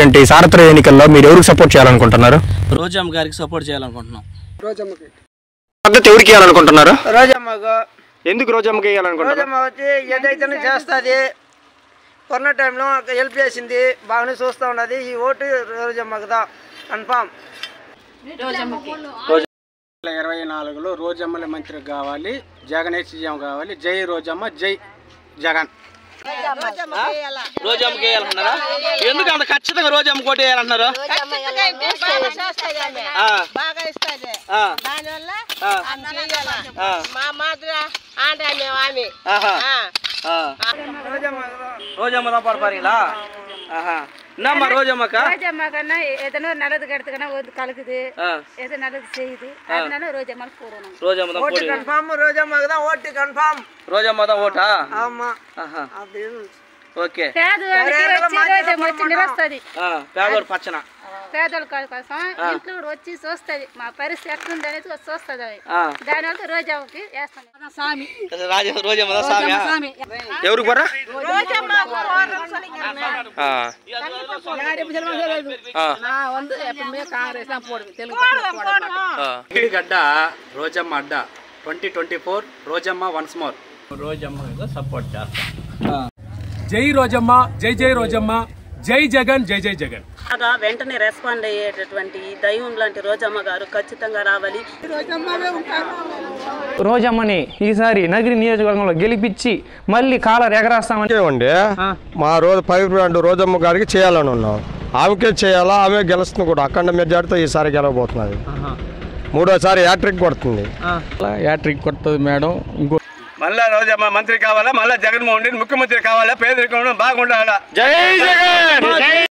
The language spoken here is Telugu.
జరిగేటువంటి సార్వత్రిక ఎన్నికల్లో మీరు ఎవరికి సపోర్ట్ చేయాలనుకుంటున్నారు రోజమ్మ గారికి సపోర్ట్ చేయాలనుకుంటున్నాం రోజమ్మకి మద్దతు ఎవరికి ఇవ్వాలనుకుంటున్నారు రోజమ్మకు ఎందుకు రోజమ్మకి ఇవ్వాలనుకుంటున్నారు రోజమ్మ వచ్చి ఏదైతేనే చేస్తుంది కరోనా టైంలో హెల్ప్ చేసింది బాగానే చూస్తూ ఉన్నది ఈ ఓటు రోజమ్మకుదా కన్ఫామ్ ఇరవై నాలుగులో రోజమ్మల మంత్రి కావాలి జగన్ సీఎం కావాలి జై రోజమ్మ జై జగన్ రోజమ్మకి వేయాలన్నారా ఎందుకు అంత ఖచ్చితంగా రోజమ్మ కోట వేయాలన్నారు ఆ, బాగా ఇస్తుంది ఆ, దానివల్ల ఆ, ఆమె చెయ్యాల. ఆ, మా మాదిరి ఆంటే ఆమె ఆమె ఆహా, ఆ. ఆ. రోజమ్మ தான் போறீங்களா ஆஹா என்னம்மா ரோஜம்மாக்கா ரோஜம்மாக்கன்னா எதனோ நல்லது கெடுத்துக்கன்னா வந்து கலக்குது ஆ, எது நல்லது செய்யுது அதனால ரோஜம்மாக்கு போடணும் ரோஜம்மா தான் ஓட்டு போடுவீங்க கன்ஃபார்ம் ரோஜம்மாக்கு தான் ஓட்டு கன்ஃபார்ம் ரோஜம்மா தான் ஓட்டா ஆமா ఆహా அப்படின்னு ఓకే పేదవాళ్ళకి వచ్చి రోజమ్మ వచ్చి నిలుస్తుంది ఆ, పేదోడు పచ్చన పేదోళ్ళ కోసం ఇంట్లో కూడా వచ్చి చూస్తుంది మా పరిస్థితి ఎట్లుంది అనేది వచ్చి చూస్తుంది అవి ఆ. దానివల్ల రోజమ్మకి వేస్తాను స్వామి రాజ రోజమ్మ தான் సామియా ఎవరికి బర్రా ఆ. ఆ. ఆ. గడ్డ రోజమ్మ అడ్డ twenty twenty four Rojamma once more Rojamma support చేస్తాం జై రోజమ్మ జై జై రోజమ్మ జై జగన్ జై జై జగన్ బాగా వెంటనే రెస్పాండ్ అయ్యేటటువంటి ఈ దైవం లాంటి రోజమ్మ గారు ఖచ్చితంగా రావాలి రోజమ్మని ఈసారి నగిరి నియోజకవర్గంలో గెలిపించి మళ్ళీ కాలర్ ఎగరేస్తామని అండి మా రోజు పై బ్రాండ్ రోజమ్మ గారికి చేయాలని ఉన్నాం ఆమెకే చేయాలా ఆమె గెలుస్తుంది కూడా అఖండ మెజార్టీతో ఈసారి గెలవబోతున్నది మూడోసారి యాట్రిక్ కొడుతుంది యాట్రిక్ కొడుతుంది మేడం ఇంకో మళ్ళా రోజమ్మ మంత్రి కావాలా మళ్ళా జగన్మోహన్ రెడ్డి ముఖ్యమంత్రి కావాలా పేదరికం బాగుండాలా జై జగన్